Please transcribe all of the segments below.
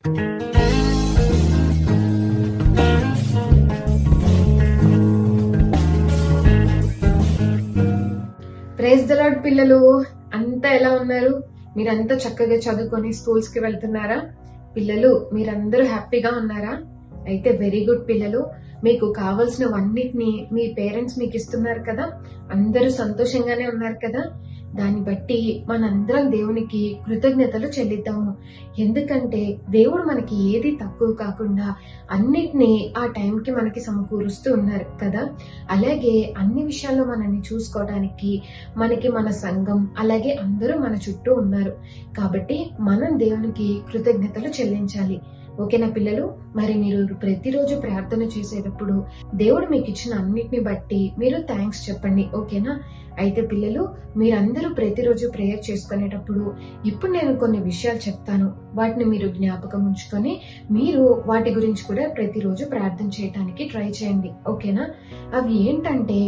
praise the lord పిల్లలు అంతా ఎలా ఉన్నారు మీరంతా చక్కగా చదువుకొని స్కూల్స్ కి వెళ్తున్నారా పిల్లలు మీరందరూ హ్యాపీగా ఉన్నారా అయితే వెరీ గుడ్ పిల్లలు మీకు కావలసినవన్నిటిని మీ పేరెంట్స్ మీకు ఇస్తున్నారు కదా అందరూ సంతోషంగానే ఉన్నారు కదా దాన్ని బట్టి మనందరం దేవునికి కృతజ్ఞతలు చెల్లిద్దాము ఎందుకంటే దేవుడు మనకి ఏది తక్కువ కాకుండా అన్నిటినీ ఆ టైంకి మనకి సమకూరుస్తూ ఉన్నారు కదా అలాగే అన్ని విషయాల్లో మనల్ని చూసుకోవడానికి మనకి మన సంఘం అలాగే అందరూ మన చుట్టూ ఉన్నారు కాబట్టి మనం దేవునికి కృతజ్ఞతలు చెల్లించాలి ఓకేనా పిల్లలు మరి మీరు ప్రతిరోజు ప్రార్థన చేసేటప్పుడు దేవుడు మీకు ఇచ్చిన అన్నిటిని బట్టి మీరు థ్యాంక్స్ చెప్పండి ఓకేనా అయితే పిల్లలు మీరందరూ ప్రతిరోజు ప్రేయర్ చేసుకునేటప్పుడు ఇప్పుడు నేను కొన్ని విషయాలు చెప్తాను వాటిని మీరు జ్ఞాపకం ఉంచుకొని మీరు వాటి గురించి కూడా ప్రతిరోజు ప్రార్థన చేయడానికి ట్రై చేయండి ఓకేనా అవి ఏంటంటే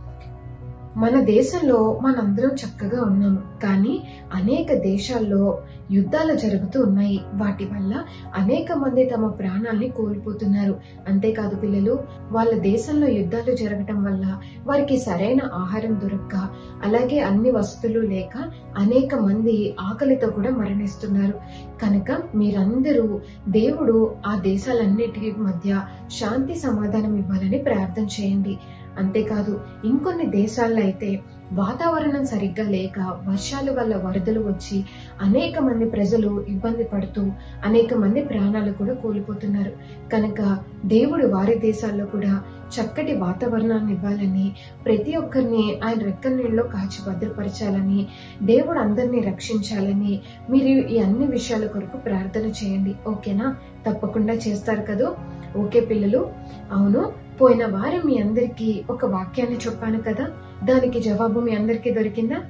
మన దేశంలో మనందరం చక్కగా ఉన్నాము కానీ అనేక దేశాల్లో యుద్ధాలు జరుగుతూ ఉన్నాయి వాటి వల్ల అనేక మంది తమ ప్రాణాల్ని కోల్పోతున్నారు అంతేకాదు పిల్లలు వాళ్ళ దేశంలో యుద్ధాలు జరగటం వల్ల వారికి సరైన ఆహారం దొరక్క అలాగే అన్ని వసతులు లేక అనేక మంది ఆకలితో కూడా మరణిస్తున్నారు కనుక మీరందరూ దేవుడు ఆ దేశాలన్నిటి మధ్య శాంతి సమాధానం ఇవ్వాలని ప్రార్థన చేయండి అంతేకాదు ఇంకొన్ని దేశాల్లో అయితే వాతావరణం సరిగ్గా లేక వర్షాల వల్ల వరదలు వచ్చి అనేక మంది ప్రజలు ఇబ్బంది పడుతూ అనేక మంది ప్రాణాలు కూడా కోల్పోతున్నారు కనుక దేవుడు వారి దేశాల్లో కూడా చక్కటి వాతావరణాన్ని ఇవ్వాలని ప్రతి ఒక్కరిని ఆయన రెక్క నీళ్ళలో కాచి భద్రపరచాలని దేవుడు అందరినీ రక్షించాలని మీరు ఈ అన్ని విషయాల కొరకు ప్రార్థన చేయండి ఓకేనా తప్పకుండా చేస్తారు కదా ఓకే పిల్లలు అవును పోయిన వారం మీ అందరికీ ఒక వాక్యాన్ని చెప్పాను కదా దానికి జవాబు మీ అందరికీ దొరికిందా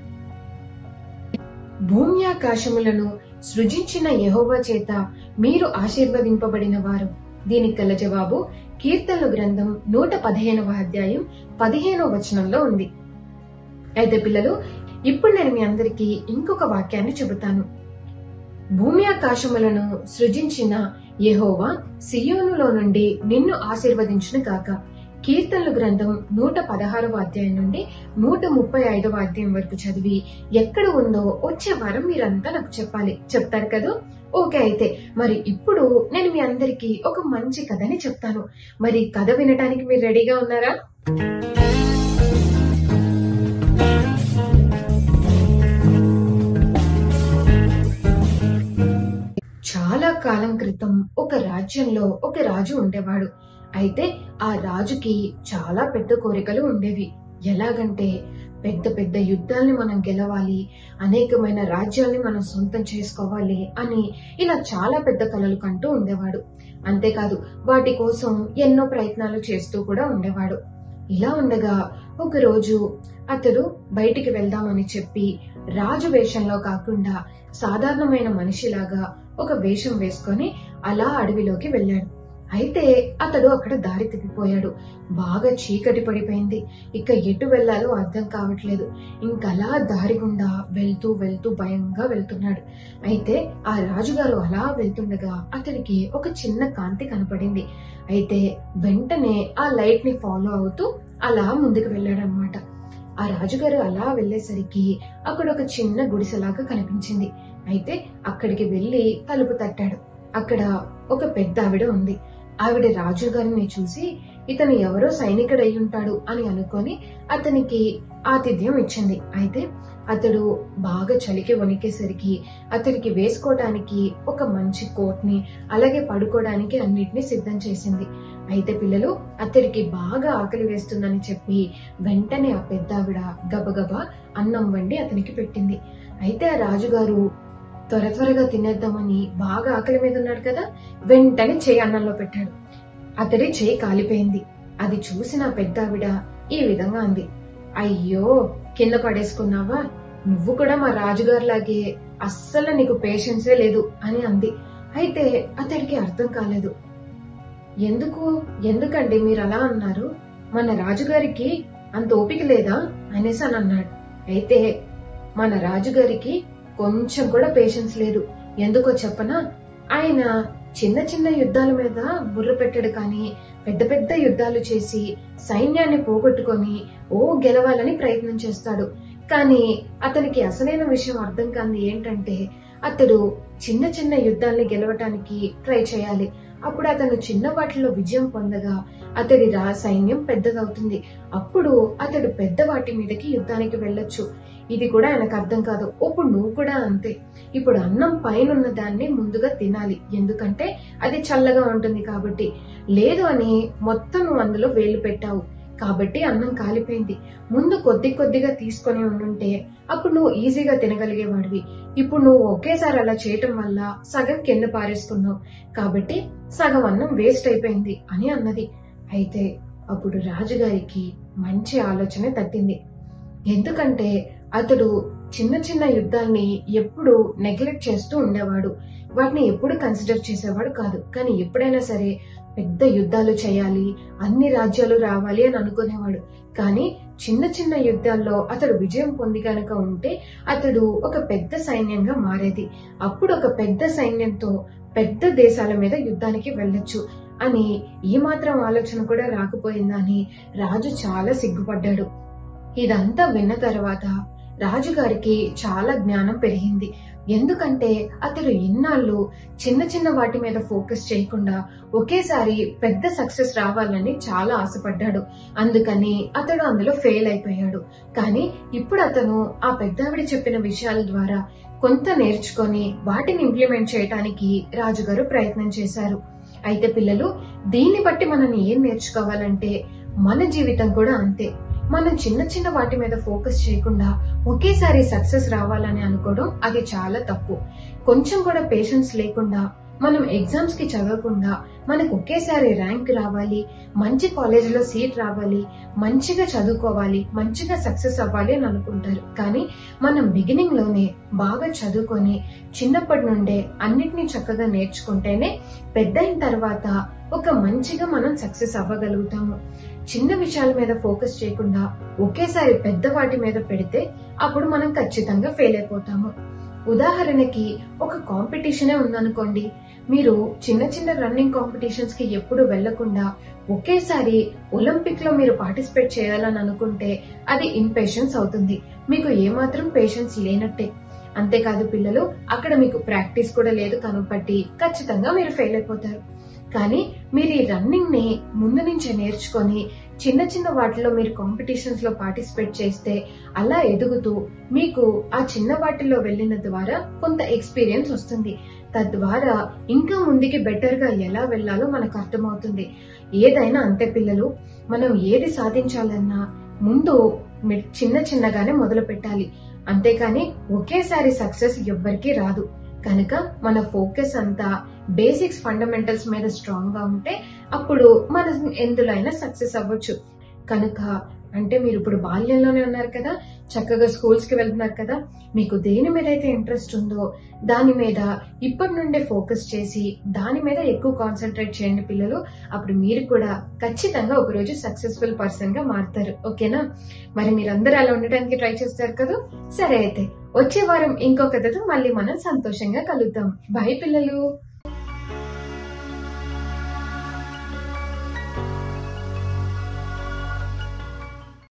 భూమి ఆకాశములను సృజించిన యహోవా చేత మీరు ఆశీర్వదింపబడిన వారు దీనికి గల జవాబు కీర్తనల గ్రంథం నూట పదిహేనవ అధ్యాయం పదిహేనవ వచనంలో ఉంది అయితే పిల్లలు ఇప్పుడు నేను మీ అందరికీ ఇంకొక వాక్యాన్ని చెబుతాను భూమి ఆకాశములను సృజించిన యెహోవా సియోనులో నుండి నిన్ను ఆశీర్వదించును కాక కీర్తనల గ్రంథం నూట పదహారవ అధ్యాయం నుండి నూట ముప్పై ఐదవ అధ్యాయం వరకు చదివి ఎక్కడ ఉందో వచ్చే వారం మీరంతా నాకు చెప్పాలి చెప్తారు కదా ఓకే అయితే మరి ఇప్పుడు నేను మీ అందరికీ ఒక మంచి కథని చెప్తాను మరి కథ వినడానికి మీరు రెడీగా ఉన్నారా చాలా కాలం క్రితం ఒక రాజ్యంలో ఒక రాజు ఉండేవాడు అయితే ఆ రాజుకి చాలా పెద్ద కోరికలు ఉండేవి ఎలాగంటే పెద్ద పెద్ద యుద్ధాల్ని మనం గెలవాలి అనేకమైన రాజ్యాల్ని మనం సొంతం చేసుకోవాలి అని ఇలా చాలా పెద్ద కలలు కంటూ ఉండేవాడు అంతేకాదు వాటి కోసం ఎన్నో ప్రయత్నాలు చేస్తూ కూడా ఉండేవాడు ఇలా ఉండగా ఒకరోజు అతడు బయటికి వెళ్దామని చెప్పి రాజు వేషంలో కాకుండా సాధారణమైన మనిషిలాగా ఒక వేషం వేసుకొని అలా అడవిలోకి వెళ్ళాడు అయితే అతడు అక్కడ దారి తప్పిపోయాడు బాగా చీకటి పడిపోయింది ఇక ఎటు వెళ్లాలో అర్థం కావట్లేదు ఇంకలా దారి గుండా వెళ్తూ వెళ్తూ భయంగా వెళ్తున్నాడు అయితే ఆ రాజుగారు అలా వెళ్తుండగా అతనికి ఒక చిన్న కాంతి కనపడింది అయితే వెంటనే ఆ లైట్ ని ఫాలో అవుతూ అలా ముందుకు వెళ్ళాడనమాట ఆ రాజుగారు అలా వెళ్లేసరికి అక్కడ ఒక చిన్న గుడిసెలాగా కనిపించింది అయితే అక్కడికి వెళ్లి తలుపు తట్టాడు అక్కడ ఒక పెద్ద ఆవిడ ఉంది ఆవిడ రాజుగారిని చూసి ఇతను ఎవరో సైనికుడు అయి ఉంటాడు అని అనుకొని అతనికి ఆతిథ్యం ఇచ్చింది అయితే అతడు బాగా చలికి వణికేసరికి అతనికి వేసుకోవడానికి ఒక మంచి కోట్ ని అలాగే పడుకోవడానికి అన్నిటిని సిద్ధం చేసింది అయితే పిల్లలు అతడికి బాగా ఆకలి వేస్తుందని చెప్పి వెంటనే ఆ పెద్దావిడ గబగబా అన్నం వండి అతనికి పెట్టింది అయితే ఆ రాజుగారు త్వర త్వరగా తినేద్దామని బాగా ఆకలి మీద ఉన్నాడు కదా వెంటనే చేయి అన్నంలో పెట్టాడు అతడి చేయి కాలిపోయింది అది చూసిన పెద్దావిడ ఈ విధంగా అంది అయ్యో కింద పడేసుకున్నావా నువ్వు కూడా మా రాజుగారిలాగే అస్సలు నీకు పేషెన్సే లేదు అని అంది అయితే అతడికి అర్థం కాలేదు ఎందుకు ఎందుకండి మీరు అలా అన్నారు మన రాజుగారికి అంత ఓపిక లేదా అనేసి అని అన్నాడు అయితే మన రాజుగారికి కొంచెం కూడా పేషెన్స్ లేదు ఎందుకో చెప్పనా ఆయన చిన్న చిన్న యుద్ధాల మీద బుర్ర పెట్టడు కానీ పెద్ద పెద్ద యుద్ధాలు చేసి సైన్యాన్ని పోగొట్టుకొని ఓ గెలవాలని ప్రయత్నం చేస్తాడు కానీ అతనికి అసలైన విషయం అర్థం కాంది ఏంటంటే అతడు చిన్న చిన్న యుద్ధాల్ని గెలవటానికి ట్రై చేయాలి అప్పుడు అతను చిన్న వాటిలో విజయం పొందగా అతడి రా సైన్యం పెద్దదవుతుంది అప్పుడు అతడు పెద్ద వాటి మీదకి యుద్ధానికి వెళ్ళొచ్చు ఇది కూడా ఆయనకు అర్థం కాదు ఇప్పుడు నువ్వు కూడా అంతే ఇప్పుడు అన్నం పైన ఉన్న దాన్ని ముందుగా తినాలి ఎందుకంటే అది చల్లగా ఉంటుంది కాబట్టి లేదు అని మొత్తం నువ్వు అందులో వేలు పెట్టావు కాబట్టి అన్నం కాలిపోయింది ముందు కొద్ది కొద్దిగా తీసుకొని ఉండుంటే అప్పుడు నువ్వు ఈజీగా తినగలిగేవాడివి ఇప్పుడు నువ్వు ఒకేసారి అలా చేయటం వల్ల సగం కింద పారేస్తున్నావు కాబట్టి సగం అన్నం వేస్ట్ అయిపోయింది అని అన్నది అయితే అప్పుడు రాజుగారికి మంచి ఆలోచన తట్టింది ఎందుకంటే అతడు చిన్న చిన్న యుద్ధాల్ని ఎప్పుడు నెగ్లెక్ట్ చేస్తూ ఉండేవాడు వాటిని ఎప్పుడు కన్సిడర్ చేసేవాడు కాదు కానీ ఎప్పుడైనా సరే పెద్ద యుద్ధాలు చేయాలి అన్ని రాజ్యాలు రావాలి అని అనుకునేవాడు కానీ చిన్న చిన్న యుద్ధాల్లో అతడు విజయం పొంది కనుక ఉంటే అతడు ఒక పెద్ద సైన్యంగా మారేది అప్పుడు ఒక పెద్ద సైన్యంతో పెద్ద దేశాల మీద యుద్ధానికి వెళ్ళొచ్చు అని ఈ మాత్రం ఆలోచన కూడా రాకపోయిందని రాజు చాలా సిగ్గుపడ్డాడు ఇదంతా విన్న తర్వాత రాజుగారికి చాలా జ్ఞానం పెరిగింది ఎందుకంటే అతడు ఇన్నాళ్ళు చిన్న చిన్న వాటి మీద ఫోకస్ చేయకుండా ఒకేసారి పెద్ద సక్సెస్ రావాలని చాలా ఆశపడ్డాడు అందుకని అతడు అందులో ఫెయిల్ అయిపోయాడు కానీ ఇప్పుడు అతను ఆ పెద్దావిడ చెప్పిన విషయాల ద్వారా కొంత నేర్చుకొని వాటిని ఇంప్లిమెంట్ చేయటానికి రాజుగారు ప్రయత్నం చేశారు అయితే పిల్లలు దీన్ని బట్టి మనం ఏం నేర్చుకోవాలంటే మన జీవితం కూడా అంతే మనం చిన్న చిన్న వాటి మీద ఫోకస్ చేయకుండా ఒకేసారి సక్సెస్ రావాలని అనుకోవడం అది చాలా తప్పు కొంచెం కూడా పేషెన్స్ లేకుండా మనం ఎగ్జామ్స్ కి చదవకుండా మనకు ఒకేసారి ర్యాంక్ రావాలి మంచి కాలేజీలో సీట్ రావాలి మంచిగా చదువుకోవాలి మంచిగా సక్సెస్ అవ్వాలి అని అనుకుంటారు కానీ మనం బిగినింగ్ లోనే బాగా చదువుకొని చిన్నప్పటి నుండే అన్నిటినీ చక్కగా నేర్చుకుంటేనే పెద్ద అయిన తర్వాత ఒక మంచిగా మనం సక్సెస్ అవ్వగలుగుతాము చిన్న విషయాల మీద ఫోకస్ చేయకుండా ఒకేసారి పెద్ద వాటి మీద పెడితే అప్పుడు మనం ఖచ్చితంగా ఫెయిల్ అయిపోతాము ఉదాహరణకి ఒక కాంపిటీషనే ఉందనుకోండి మీరు చిన్న చిన్న రన్నింగ్ కాంపిటీషన్స్ కి ఎప్పుడు వెళ్లకుండా ఒకేసారి ఒలింపిక్ లో మీరు పార్టిసిపేట్ చేయాలని అనుకుంటే అది ఇంపేషన్స్ అవుతుంది మీకు ఏమాత్రం పేషెన్స్ లేనట్టే అంతేకాదు పిల్లలు అక్కడ మీకు ప్రాక్టీస్ కూడా లేదు కనుపట్టి ఖచ్చితంగా మీరు ఫెయిల్ అయిపోతారు కానీ మీరు ఈ రన్నింగ్ ని ముందు నుంచే నేర్చుకొని చిన్న చిన్న వాటిలో మీరు కాంపిటీషన్స్ లో పార్టిసిపేట్ చేస్తే అలా ఎదుగుతూ మీకు ఆ చిన్న వాటిలో వెళ్ళిన ద్వారా కొంత ఎక్స్పీరియన్స్ వస్తుంది తద్వారా ఇంకా ముందుకి బెటర్ గా ఎలా వెళ్ళాలో మనకు అర్థమవుతుంది ఏదైనా అంతే పిల్లలు మనం ఏది సాధించాలన్నా ముందు మి- చిన్న చిన్నగానే మొదలు పెట్టాలి అంతేకాని ఒకేసారి సక్సెస్ ఎవ్వరికీ రాదు కనుక మన ఫోకస్ అంతా బేసిక్స్ ఫండమెంటల్స్ మీద స్ట్రాంగ్ గా ఉంటే అప్పుడు మనం ఎందులో అయినా సక్సెస్ అవ్వచ్చు కనుక అంటే మీరు ఇప్పుడు బాల్యంలోనే ఉన్నారు కదా చక్కగా స్కూల్స్ కి వెళ్తున్నారు కదా మీకు దేని మీద అయితే ఇంట్రెస్ట్ ఉందో దాని మీద ఇప్పటి నుండే ఫోకస్ చేసి దాని మీద ఎక్కువ కాన్సన్ట్రేట్ చేయండి పిల్లలు అప్పుడు మీరు కూడా ఖచ్చితంగా ఒకరోజు సక్సెస్ఫుల్ పర్సన్ గా మారుతారు ఓకేనా మరి మీరందరూ అలా ఉండడానికి ట్రై చేస్తారు కదా సరే అయితే వచ్చే వారం ఇంకో కథతో మళ్ళీ మనం సంతోషంగా కలుద్దాం బాయ్ పిల్లలు